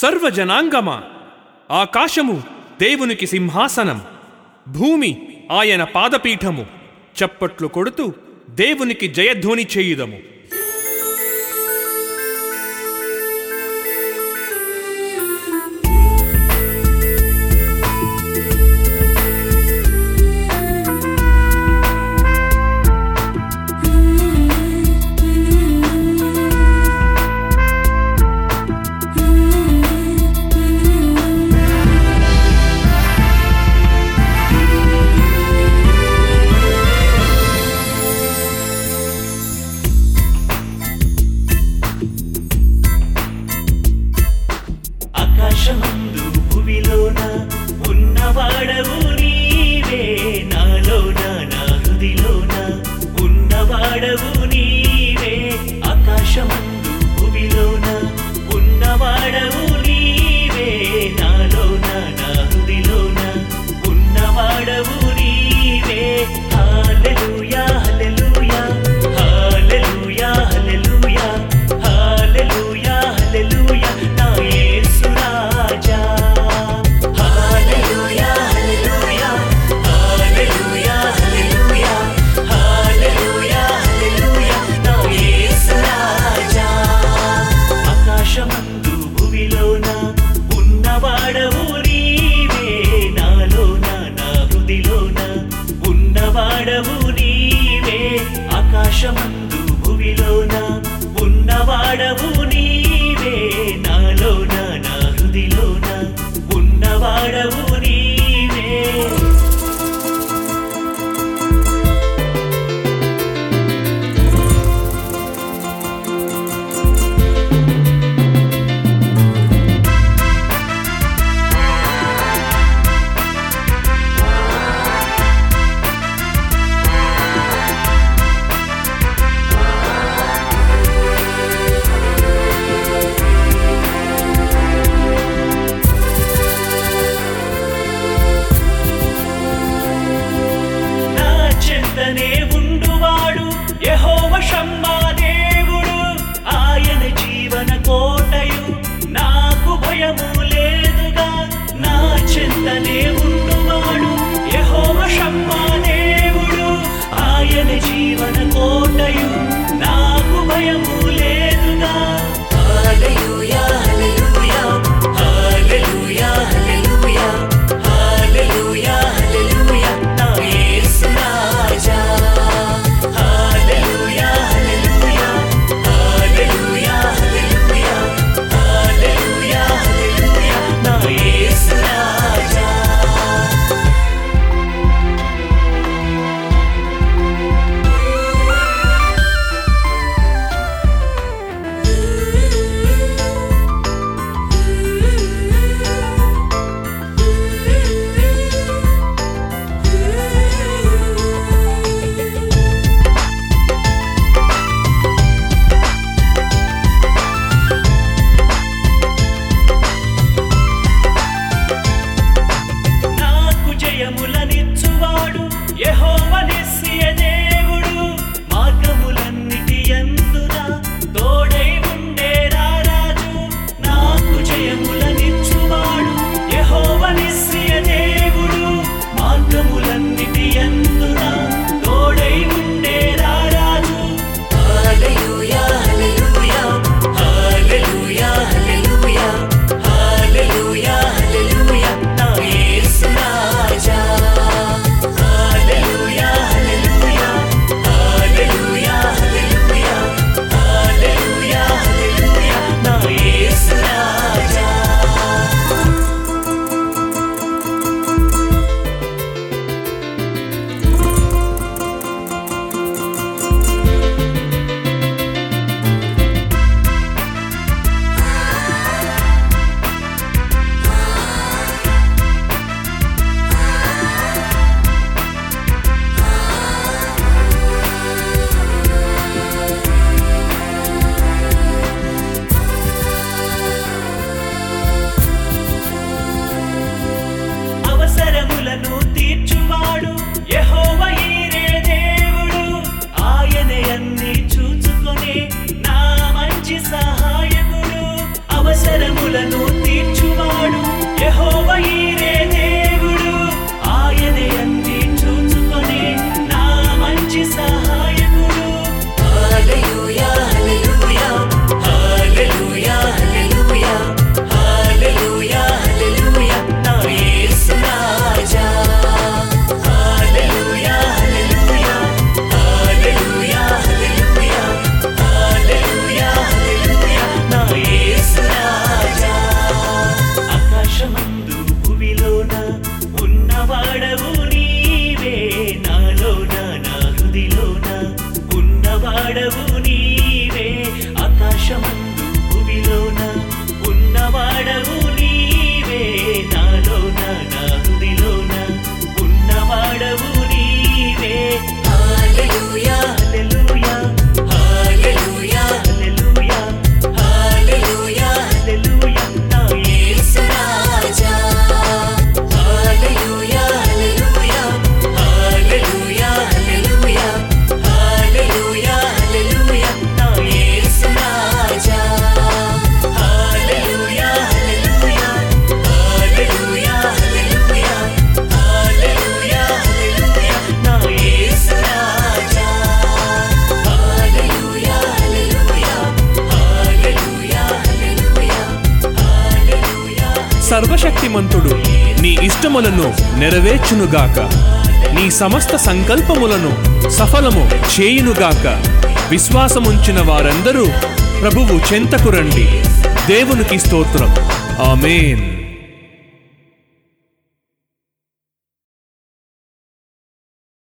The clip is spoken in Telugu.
సర్వజనాంగమా ఆకాశము దేవునికి సింహాసనం భూమి ఆయన పాదపీఠము చప్పట్లు కొడుతూ దేవునికి జయధ్వని చేయుదము ఆకాశమందు భువిలోన ఉన్నవాడవు నీవే నాలోన నా హృదిలోన ఉన్నవాడవు నీవే ఆకాశమందు భువిలోన ఉన్నవాడవు నీవే నాలోన నా హృదిలోన ఉన్నవాడవు నీవే హల్లెలూయా హల్లెలూయా హల్లెలూయా హల్లెలూయా హల్లెలూయా హల్లెలూయా నా యేసు రాజా హల్లెలూయా హల్లెలూయా హల్లెలూయా హల్లెలూయా హల్లెలూయా హల్లెలూయా నా యేసు రాజా ఆకాశమందు భువిలోన ఉన్నవాడవు నీవే నాలోన నా హృదిలోన ఉన్నవాడవు నీవే ఆకాశమందు భువిలోన ఉన్నవాడవు నీవే నాలోన నా హృదిలోన ఉన్నవాడవు నీవే నా చెంతనే ఉండువాడు యెహోవ షమ్మా దేవుడు ఆయన జీవన కోటయు నాకు భయము లేదుగా నా చెంతనే ఉండువాడు యెహోవ షమ్మా దేవుడు ఆయన జీవన కోటయు నాకు భయము లేదుగా హల్లెలూయా హల్లెలూయా హల్లెలూయా హల్లెలూయా హల్లెలూయా హల్లెలూయా నా యేసు రాజా హల్లెలూయా హల్లెలూయా హల్లెలూయా హల్లెలూయా హల్లెలూయా హల్లెలూయా నా యేసు రాజా నాకు జయములనిచ్చువాడు యెహోవ నిస్సియ దేవుడు మార్గములన్నిటి యందున తోడై ఉండే రారాజు నాకు జయములనిచ్చువాడు యెహోవ నిస్సియ దేవుడు మార్గములన్నిటి యందున తోడై ఉండే రారాజు హల్లెలూయా హల్లెలూయా హల్లెలూయా హల్లెలూయా హల్లెలూయా హల్లెలూయా నా యేసు రాజా హల్లెలూయా హల్లెలూయా హల్లెలూయా హల్లెలూయా హల్లెలూయా హల్లెలూయా నా యేసు రాజా సర్వశక్తిమంతుడు నీ ఇష్టములను నెరవేర్చునుగాక నీ సమస్త సంకల్పములను సఫలము చేయునుగాక విశ్వాసముంచిన వారందరూ ప్రభువు చెంతకు రండి దేవునికి స్తోత్రం ఆమేన్